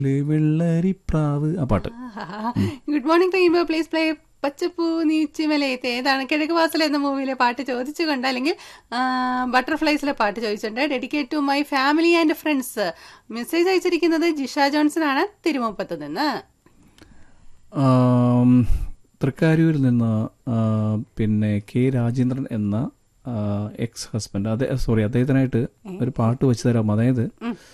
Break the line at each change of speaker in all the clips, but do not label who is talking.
വെള്ളരിപ്രാവ് ആ പാട്ട്
good morning rainbow please play പച്ചപ്പൂ നീച്ചിമലയത്തെ ഏതാണ് കിഴക്ക് വാസൽ എന്ന മൂവിയിലെ പാട്ട് ചോദിച്ചുകൊണ്ട് അല്ലെങ്കിൽ ബട്ടർഫ്ലൈസിലെ പാട്ട് ചോദിച്ചിട്ടുണ്ട് dedicate to my family and friends message അയച്ചിരിക്കുന്നത് ജിഷ ജോൺസൺ ആണ് തിരുമുപ്പത്ത് നിന്ന്
ആം, തൃക്കാരൂരിൽ നിന്ന് ആ, പിന്നെ കെ രാജേന്ദ്രൻ എന്ന എക്സ് ഹസ്ബൻഡ് അതെ സോറി അദ്ദേഹത്തിനായിട്ട് ഒരു പാട്ട് വെച്ച് തരാം അതായത്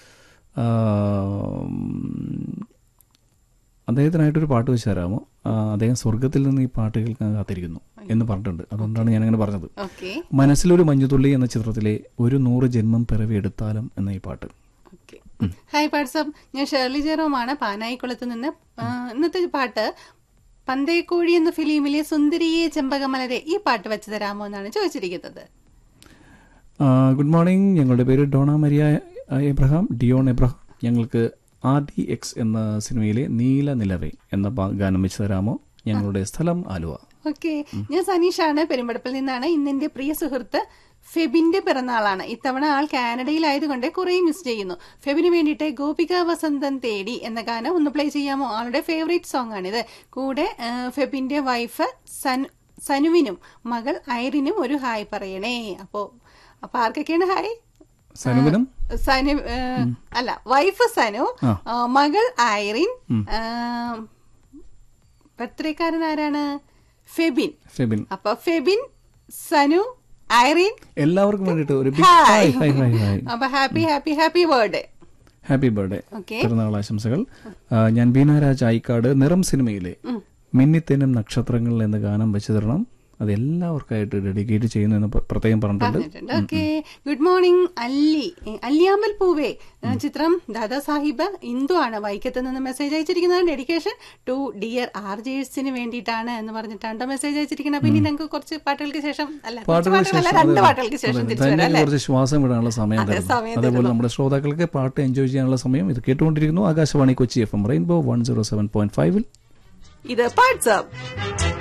ആം, അദ്ദേഹത്തിനായിട്ടൊരു പാട്ട് വെച്ച് തരാമോ ആ, അദ്ദേഹം സ്വർഗത്തിൽ നിന്ന് ഈ പാട്ട് കേൾക്കാൻ കാത്തിരിക്കുന്നു എന്ന് പറഞ്ഞിട്ടുണ്ട് അതുകൊണ്ടാണ് ഞാൻ അങ്ങനെ പറഞ്ഞത്
ഓക്കെ
മനസ്സിലൊരു മഞ്ഞുതുള്ളി എന്ന ചിത്രത്തിലെ ഒരു നൂറ് ജന്മം പിറവി എടുത്താലും എന്ന ഈ പാട്ട്
ഓക്കെ ഹായ് വാട്സപ്പ് ഞാൻ ഷേർലി ജെറോമാണ് പാനായിക്കുളത്ത് നിന്ന് ആ, ഇന്നത്തെ പാട്ട് പന്തേക്കോഴി എന്ന ഫിലിമിലെ സുന്ദരിയെ ചെമ്പകമലരെ ഈ പാട്ട് വെച്ച് തരാമോ എന്നാണ് ചോദിച്ചിരിക്കുന്നത്
ആ, ഗുഡ് മോർണിംഗ് ഞങ്ങളുടെ പേര് ഡോണ മരിയ എബ്രഹാം ഡിയോൺ എബ്രഹാം ഞങ്ങൾക്ക് ആർ ഡി എക്സ് എന്ന സിനിമയിലെ നീല നിലവേ എന്ന പാ- ഗാനം വെച്ച് തരാമോ ഞങ്ങളുടെ സ്ഥലം ആലുവ
ഓക്കെ ഞാൻ സനീഷാണ് പെരുമ്പടപ്പിൽ നിന്നാണ് ഇന്ന് എന്റെ പ്രിയ സുഹൃത്ത് ഫെബിന്റെ പിറന്നാളാണ് ഇത്തവണ ആൾ കാനഡയിലായതുകൊണ്ട് കുറെ മിസ് ചെയ്യുന്നു ഫെബിന് വേണ്ടിയിട്ട് ഗോപിക വസന്തൻ തേടി എന്ന ഗാനം ഒന്ന് പ്ലേ ചെയ്യാമോ ആളുടെ ഫേവറേറ്റ് സോങ് ആണിത് കൂടെ ആ, ഫെബിന്റെ വൈഫ് സൻ സനുവിനും മകൾ ഐറിനും ഒരു ഹായ് പറയണേ അപ്പോ അപ്പൊ ആർക്കൊക്കെയാണ് ഹായ്
സനുവിനും
സനു ആ, അല്ല വൈഫ് സനു
ആ.
ആ, മകൾ ഐറിൻ ബർത്ത്ഡേക്കാരൻ ആരാണ് ഫെബിൻ
ഫെബിൻ
അപ്പൊ ഫെബിൻ സനു ഐറിൻ
എല്ലാവർക്കും വേണ്ടിയിട്ട് ഒരു big
hi
hi hi hi hi
അപ്പൊ happy happy happy birthday
happy birthday
okay
പിറന്നാൾ ആശംസകൾ ആ, ഞാൻ ബീനാരാജ് ആയിക്കാട് നിറം സിനിമയിലെ മിന്നിത്തേനും നക്ഷത്രങ്ങൾ എന്ന ഗാനം വെച്ച് തരണം അത് എല്ലാവർക്കായിട്ട് ഡെഡിക്കേറ്റ് ചെയ്യുന്നു എന്ന് പ്ര- പ്രത്യേകം പറഞ്ഞിട്ടുണ്ട്
പറഞ്ഞിട്ടുണ്ട് ഓക്കെ ഗുഡ് മോർണിംഗ് അല്ലി അല്ലിയാമ്പൽ പൂവേ ആ, ചിത്രം ദാദാ സാഹിബ് ഇന്ദു ആണ് വൈക്കത്ത് നിന്ന് മെസ്സേജ് അയച്ചിരിക്കുന്നത് ഡെഡിക്കേഷൻ ടു ഡിയർ ആർ ജേഴ്സിന് വേണ്ടിയിട്ടാണ് എന്ന് പറഞ്ഞിട്ടാണ് മെസ്സേജ് അയച്ചിരിക്കുന്നത് പിന്നെ ഞങ്ങൾക്ക് കുറച്ച് പാട്ടുകൾക്ക് ശേഷം അല്ല കുറച്ച്
പാട്ടുകൾക്ക്
പാട്ടുകളല്ല
ശേഷം
രണ്ട്
അതെ,
പാട്ടുകൾക്ക് ശേഷം
അതെ,
തിരിച്ചു
തന്നെ
വരാം അല്ലേ
കുറച്ച് ശ്വാസം വിടാനുള്ള സമയം
അതെ,
തരുന്നു
സമയം
അതേപോലെ നമ്മുടെ ശ്രോതാക്കൾക്ക് പാട്ട് എൻജോയ് ചെയ്യാനുള്ള സമയം ഇത് കേട്ടുകൊണ്ടിരിക്കുന്നു Akashvani Kochi F M rainbow one zero seven point ഫൈവിൽ
ഇത് പാട്സ്